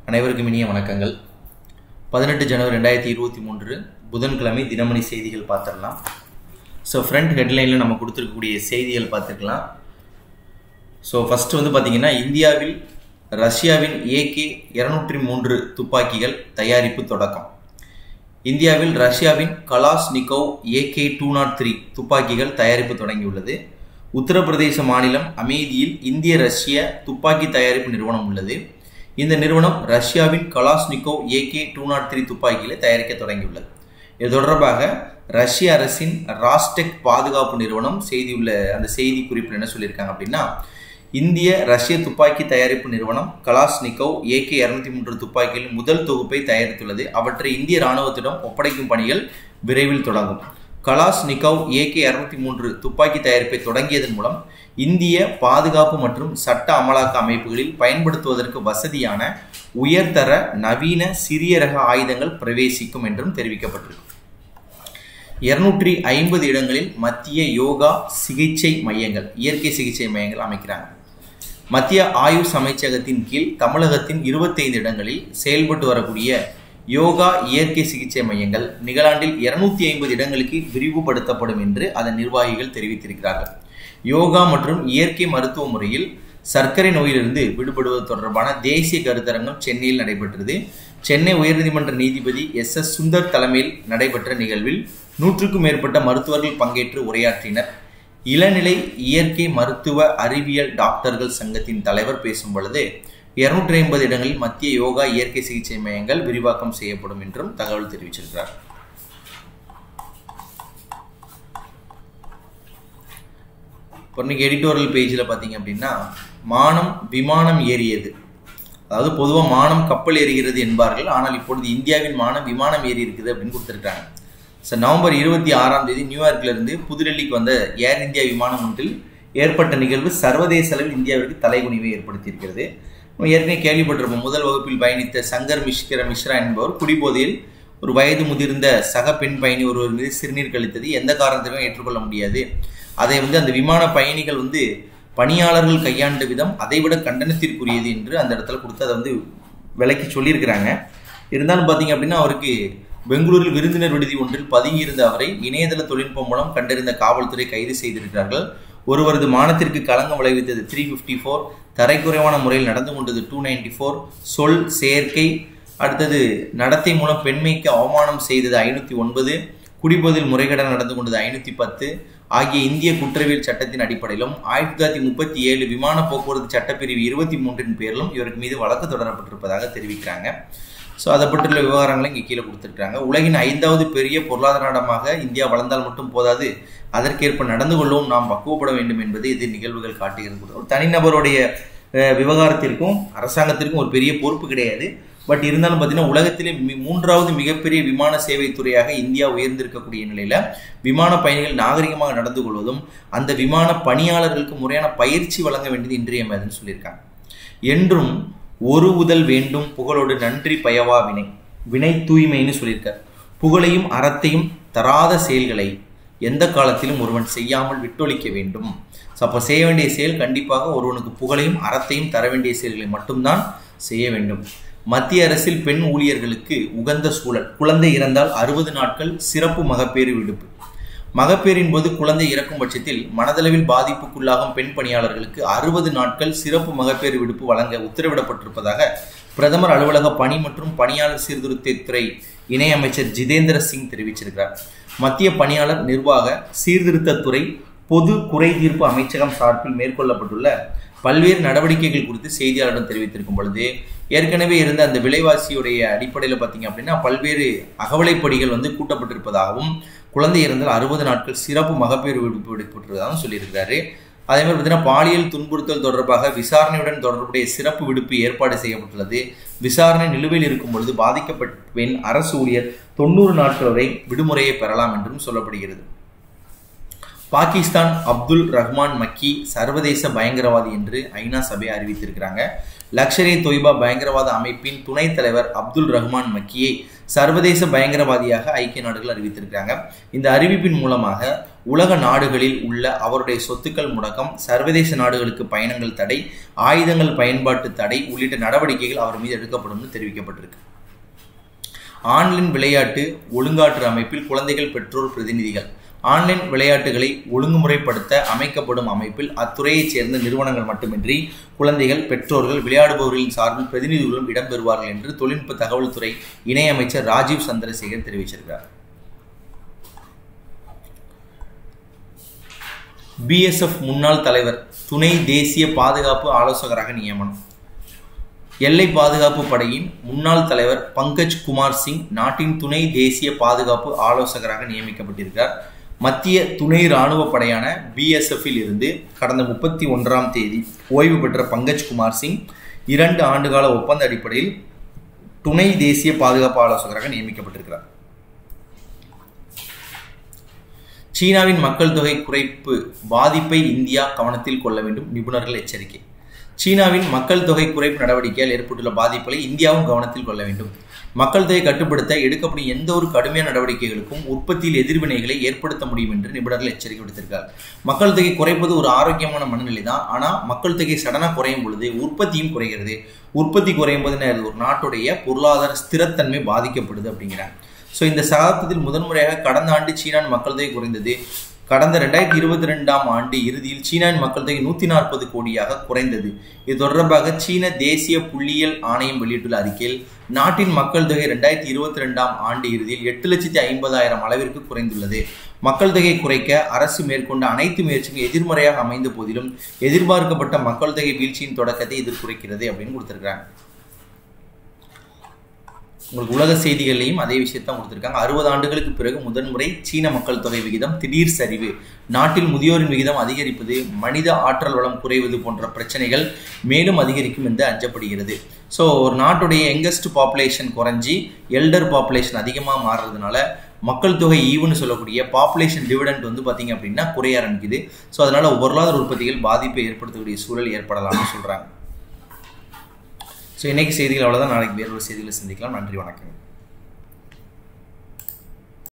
அனைவருக்கும் இனிய வணக்கங்கள் பதினெட்டு ஜனவரி ரெண்டாயிரத்தி இருபத்தி மூன்று புதன்கிழமை தினமணி செய்திகள் பார்த்துடலாம் ஸோ ஃப்ரண்ட் ஹெட்லைனில் நம்ம கொடுத்துருக்கக்கூடிய செய்திகள் பார்த்துக்கலாம் ஸோ ஃபஸ்ட்டு வந்து பார்த்தீங்கன்னா இந்தியாவில் ரஷ்யாவின் ஏகே இருநூற்றி மூன்று துப்பாக்கிகள் தயாரிப்பு தொடக்கம் இந்தியாவில் ரஷ்யாவின் Kalashnikov AK two naught three துப்பாக்கிகள் தயாரிப்பு தொடங்கியுள்ளது உத்தரப்பிரதேச மாநிலம் அமேதியில் இந்திய ரஷ்ய துப்பாக்கி தயாரிப்பு நிறுவனம் உள்ளது இந்த நிறுவனம் ரஷ்யாவின் Kalashnikov AK two naught three துப்பாக்கிகளை தயாரிக்க தொடங்கியுள்ளது இது தொடர்பாக ரஷ்ய அரசின் ராஸ்டெக் பாதுகாப்பு நிறுவனம் செய்தியுள்ள அந்த செய்தி குறிப்பில் என்ன சொல்லியிருக்காங்க அப்படின்னா இந்திய ரஷ்ய துப்பாக்கி தயாரிப்பு நிறுவனம் கலாஸ்னிக்கோவ் ஏகே இருநூத்தி மூன்று துப்பாக்கிகளின் முதல் தொகுப்பை தயாரித்துள்ளது அவற்றை இந்திய ராணுவத்திடம் ஒப்படைக்கும் பணிகள் விரைவில் தொடங்கும் கலாஸ் நிக்கவ் ஏகே இருநூத்தி மூன்று துப்பாக்கி தயாரிப்பை தொடங்கியதன் மூலம் இந்திய பாதுகாப்பு மற்றும் சட்ட அமலாக்க அமைப்புகளில் பயன்படுத்துவதற்கு வசதியான உயர்தர நவீன சிறிய ரக ஆயுதங்கள் பிரவேசிக்கும் என்றும் தெரிவிக்கப்பட்டிருக்கு இருநூற்றி ஐம்பது இடங்களில் மத்திய யோகா சிகிச்சை மையங்கள் இயற்கை சிகிச்சை மையங்கள் அமைக்கிறாங்க மத்திய ஆயுஷ் அமைச்சகத்தின் கீழ் தமிழகத்தின் இருபத்தைந்து இடங்களில் செயல்பட்டு வரக்கூடிய யோகா இயற்கை சிகிச்சை மையங்கள் நிகழாண்டில் இருநூத்தி ஐம்பது இடங்களுக்கு விரிவுபடுத்தப்படும் என்று அதன் நிர்வாகிகள் தெரிவித்திருக்கிறார்கள் யோகா மற்றும் இயற்கை மருத்துவ முறையில் சர்க்கரை நோயிலிருந்து விடுபடுவது தொடர்பான தேசிய கருத்தரங்கம் சென்னையில் நடைபெற்றது சென்னை உயர்நீதிமன்ற நீதிபதி எஸ் எஸ் சுந்தர் தலைமையில் நடைபெற்ற நிகழ்வில் நூற்றுக்கும் மேற்பட்ட மருத்துவர்கள் பங்கேற்று உரையாற்றினர் இளநிலை இயற்கை மருத்துவ அறிவியல் டாக்டர்கள் சங்கத்தின் தலைவர் பேசும் பொழுது இருநூற்றி ஐம்பது இடங்களில் மத்திய யோகா இயற்கை சிகிச்சை மையங்கள் விரிவாக்கம் செய்யப்படும் என்றும் தகவல் தெரிவிச்சிருக்கிறார் இப்போ இன்னைக்கு எடிட்டோரியல் பேஜில் பார்த்தீங்க அப்படின்னா மானம் விமானம் ஏறியது அதாவது பொதுவாக மானம் கப்பல் ஏறுகிறது என்பார்கள் ஆனால் இப்பொழுது இந்தியாவின் மானம் விமானம் ஏறி இருக்குது அப்படின்னு கொடுத்துருக்காங்க ஸோ நவம்பர் இருபத்தி ஆறாம் தேதி நியூயார்க்ல இருந்து புதுடெல்லிக்கு வந்த ஏர் இந்தியா விமானம் ஒன்றில் ஏற்பட்ட நிகழ்வு சர்வதேச அளவில் இந்தியாவிற்கு தலைகுனிவை ஏற்படுத்தியிருக்கிறது ஏற்கனவே கேள்விப்பட்டிருப்போம் முதல் வகுப்பில் பயணித்த சங்கர் மிஷ்கிர மிஸ்ரா என்பவர் குடிபோதையில் ஒரு வயது முதிர்ந்த சக பெண் பயணி ஒருவர் மீது சிறுநீர் கழித்தது எந்த காரணத்திலும் ஏற்றுக்கொள்ள முடியாது அதை வந்து அந்த விமான பயணிகள் வந்து பணியாளர்கள் கையாண்ட விதம் அதைவிட கண்டனத்திற்குரியது என்று அந்த இடத்துல கொடுத்து அதை வந்து விலைக்கு சொல்லியிருக்கிறாங்க இருந்தாலும் பார்த்தீங்க அப்படின்னா அவருக்கு பெங்களூரில் விருந்தினர் விடுதி ஒன்றில் பதுங்கியிருந்த அவரை இணையதள தொழில்நுட்பம் மூலம் கண்டறிந்த காவல்துறை கைது செய்திருக்கிறார்கள் ஒருவரது மானத்திற்கு களங்கம் விளைவித்தது த்ரீ ஃபிஃப்டி ஃபோர் தரைக்குறைவான முறையில் நடந்து கொண்டது டூ நைன்டி ஃபோர் சொல் செயற்கை அடுத்தது நடத்தை மூலம் பெண்மைக்கு அவமானம் செய்தது ஐநூற்றி ஒன்பது குடிபோதில் முறைகேடாக நடந்து கொண்டது ஐநூற்றி பத்து ஆகிய இந்திய குற்றவியல் சட்டத்தின் அடிப்படையிலும் ஆயிரத்தி தொள்ளாயிரத்தி முப்பத்தி ஏழு விமான போக்குவரத்து சட்டப்பிரிவு இருபத்தி மூன்றின் பேரிலும் இவருக்கு மீது வழக்கு தொடரப்பட்டிருப்பதாக தெரிவிக்கிறாங்க ஸோ அதை பற்றியுள்ள விவகாரங்களை இங்கே கீழே கொடுத்துருக்காங்க உலகின் ஐந்தாவது பெரிய பொருளாதார நாடமாக இந்தியா வளர்ந்தால் மட்டும் போதாது அதற்கேற்ப நடந்து கொள்ளவும் நாம் பக்குவப்பட வேண்டும் என்பது இது நிகழ்வுகள் காட்டுகிறது ஒரு தனிநபருடைய விவகாரத்திற்கும் அரசாங்கத்திற்கும் ஒரு பெரிய பொறுப்பு கிடையாது பட் இருந்தாலும் பார்த்தீங்கன்னா உலகத்திலே மூன்றாவது மிகப்பெரிய விமான சேவை துறையாக இந்தியா உயர்ந்திருக்கக்கூடிய நிலையில விமான பயணிகள் நாகரிகமாக நடந்து கொள்வதும் அந்த விமான பணியாளர்களுக்கு முறையான பயிற்சி வழங்க வேண்டியது இன்றியமையாதுன்னு சொல்லியிருக்காங்க என்றும் ஒரு உதல் வேண்டும் புகழோடு நன்றி பயவா வினை வினை தூய்மைன்னு சொல்லியிருக்கார் புகழையும் அறத்தையும் தராத செயல்களை எந்த காலத்திலும் ஒருவன் செய்யாமல் விட்டொழிக்க வேண்டும் ஸோ அப்போ செய்ய வேண்டிய செயல் கண்டிப்பாக ஒருவனுக்கு புகழையும் அறத்தையும் தர வேண்டிய செயல்களை மட்டும்தான் செய்ய வேண்டும் மத்திய அரசில் பெண் ஊழியர்களுக்கு உகந்த சூழல் குழந்தை இறந்தால் அறுபது நாட்கள் சிறப்பு மகப்பேறு விடுப்பு மகப்பேறின் போது குழந்தை இறக்கும் பட்சத்தில் மனதளவில் பாதிப்புக்குள்ளாகும் பெண் பணியாளர்களுக்கு அறுபது நாட்கள் சிறப்பு மகப்பேறு விடுப்பு வழங்க உத்தரவிடப்பட்டிருப்பதாக பிரதமர் அலுவலக பணி மற்றும் பணியாளர் சீர்திருத்தத்துறை இணையமைச்சர் ஜிதேந்திர சிங் தெரிவிச்சிருக்கிறார் மத்திய பணியாளர் நிர்வாக சீர்திருத்தத்துறை பொது குறை தீர்ப்பு அமைச்சகம் சார்பில் மேற்கொள்ளப்பட்டுள்ள பல்வேறு நடவடிக்கைகள் குறித்து செய்தியாளரிடம் தெரிவித்திருக்கும் பொழுது ஏற்கனவே இருந்த அந்த விலைவாசியுடைய அடிப்படையில் பார்த்தீங்க அப்படின்னா பல்வேறு அகவலைப்படிகள் வந்து கூட்டப்பட்டிருப்பதாகவும் குழந்தை இறந்தால் அறுபது நாட்கள் சிறப்பு மகப்பேறு விடுப்பு விடுப்பட்டிருப்பதாகவும் சொல்லியிருக்கிறாரு அதே மாதிரி பார்த்தீங்கன்னா பாலியல் துன்புறுத்தல் தொடர்பாக விசாரணையுடன் தொடர்புடைய சிறப்பு விடுப்பு ஏற்பாடு செய்யப்பட்டுள்ளது விசாரணை நிலுவையில் இருக்கும் பொழுது பாதிக்கப்பட்ட பெண் அரசு ஊழியர் தொண்ணூறு நாட்கள் வரை விடுமுறையை பெறலாம் என்றும் சொல்லப்படுகிறது பாகிஸ்தான் அப்துல் ரஹ்மான் மக்கி சர்வதேச பயங்கரவாதி என்று ஐநா சபை அறிவித்திருக்கிறாங்க லக்ஷர் இ தொய்பா பயங்கரவாத அமைப்பின் துணைத் தலைவர் அப்துல் ரஹ்மான் மக்கியை சர்வதேச பயங்கரவாதியாக ஐக்கிய நாடுகள் அறிவித்திருக்கிறாங்க இந்த அறிவிப்பின் மூலமாக உலக நாடுகளில் உள்ள அவருடைய சொத்துக்கள் முடக்கம் சர்வதேச நாடுகளுக்கு பயணங்கள் தடை ஆயுதங்கள் பயன்பாட்டு தடை உள்ளிட்ட நடவடிக்கைகள் அவர் மீது எடுக்கப்படும் தெரிவிக்கப்பட்டிருக்கு ஆன்லைன் விளையாட்டு ஒழுங்காற்று அமைப்பில் குழந்தைகள் பெற்றோர் பிரதிநிதிகள் ஆன்லைன் விளையாட்டுகளை ஒழுங்குமுறைப்படுத்த அமைக்கப்படும் அமைப்பில் அத்துறையைச் சேர்ந்த நிறுவனங்கள் மட்டுமின்றி குழந்தைகள் பெற்றோர்கள் விளையாடுபவர்களின் சார்பில் பிரதிநிதிகளும் இடம்பெறுவார்கள் என்று தொழில்நுட்ப தகவல் துறை இணையமைச்சர் ராஜீவ் சந்திரசேகர் தெரிவிச்சிருக்கிறார் பிஎஸ்எஃப் முன்னாள் தலைவர் துணை தேசிய பாதுகாப்பு ஆலோசகராக நியமனம் எல்லை பாதுகாப்பு படையின் முன்னாள் தலைவர் பங்கஜ் குமார் சிங் நாட்டின் துணை தேசிய பாதுகாப்பு ஆலோசகராக நியமிக்கப்பட்டிருக்கிறார் மத்திய துணை இராணுவ படையான பிஎஸ்எஃப்பில் இருந்து கடந்த முப்பத்தி ஒன்றாம் தேதி ஓய்வு பெற்ற பங்கஜ் குமார் சிங் இரண்டு ஆண்டுகால ஒப்பந்த அடிப்படையில் துணை தேசிய பாதுகாப்பு ஆலோசகராக நியமிக்கப்பட்டிருக்கிறார் சீனாவின் மக்கள் தொகை குறைப்பு பாதிப்பை இந்தியா கவனத்தில் கொள்ள வேண்டும் நிபுணர்கள் எச்சரிக்கை சீனாவின் மக்கள் தொகை குறைப்பு நடவடிக்கையால் ஏற்பட்டுள்ள பாதிப்புகளை இந்தியாவும் கவனத்தில் கொள்ள வேண்டும் மக்கள் தொகை கட்டுப்படுத்த எடுக்கப்படும் எந்த ஒரு கடுமையான நடவடிக்கைகளுக்கும் உற்பத்தியில் எதிர்வினைகளை ஏற்படுத்த முடியும் என்று நிபுணர்கள் எச்சரிக்கை விடுத்திருக்கார் மக்கள் தொகை குறைப்பது ஒரு ஆரோக்கியமான மனநிலை தான் ஆனால் மக்கள் தொகை சடனாக குறையும் பொழுது உற்பத்தியும் குறைகிறது உற்பத்தி குறையும் போது ஒரு நாட்டுடைய பொருளாதார ஸ்திரத்தன்மை பாதிக்கப்படுது அப்படிங்கிறாங்க ஸோ இந்த சகாப்தத்தில் முதன்முறையாக கடந்த ஆண்டு சீனான் மக்கள் தொகை குறைந்தது கடந்த ரெண்டாயிரத்தி இருபத்தி ரெண்டாம் ஆண்டு இறுதியில் சீனாவின் மக்கள் தொகை நூற்றி நாற்பது கோடியாக குறைந்தது இது தொடர்பாக சீன தேசிய புள்ளியியல் ஆணையம் வெளியிட்டுள்ள அறிக்கையில் நாட்டின் மக்கள் தொகை ரெண்டாயிரத்தி இருபத்தி ரெண்டாம் ஆண்டு இறுதியில் எட்டு லட்சத்தி ஐம்பதாயிரம் அளவிற்கு குறைந்துள்ளது மக்கள் தொகை குறைக்க அரசு மேற்கொண்ட அனைத்து முயற்சிகளும் எதிர்மறையாக அமைந்த போதிலும் எதிர்பார்க்கப்பட்ட மக்கள் தொகை வீழ்ச்சியின் தொடக்கத்தை இது குறைக்கிறது அப்படின்னு கொடுத்திருக்காங்க உங்களுக்கு உலக செய்திகள்லையும் அதே விஷயத்தான் கொடுத்துருக்காங்க அறுபது ஆண்டுகளுக்கு பிறகு முதன்முறை சீன மக்கள் தொகை விகிதம் திடீர் சரிவு நாட்டில் முதியோரின் விகிதம் அதிகரிப்பது மனித ஆற்றல் வளம் குறைவது போன்ற பிரச்சனைகள் மேலும் அதிகரிக்கும் என்று அஞ்சப்படுகிறது ஸோ ஒரு நாட்டுடைய யங்கஸ்ட் பாப்புலேஷன் குறைஞ்சி எல்டர் பாப்புலேஷன் அதிகமாக மாறுறதுனால மக்கள் தொகை ஈவுன்னு சொல்லக்கூடிய பாப்புலேஷன் டிவிடெண்ட் வந்து பார்த்தீங்க அப்படின்னா குறைய ஆரம்பிக்குது ஸோ அதனால பொருளாதார உற்பத்திகள் பாதிப்பை ஏற்படுத்தக்கூடிய சூழல் ஏற்படலாம்னு சொல்கிறாங்க ஸோ இன்றைக்கி செய்திகள் அவ்வளோதான் நாளைக்கு வேறொரு செய்திகளை சந்திக்கலாம் நன்றி வணக்கம்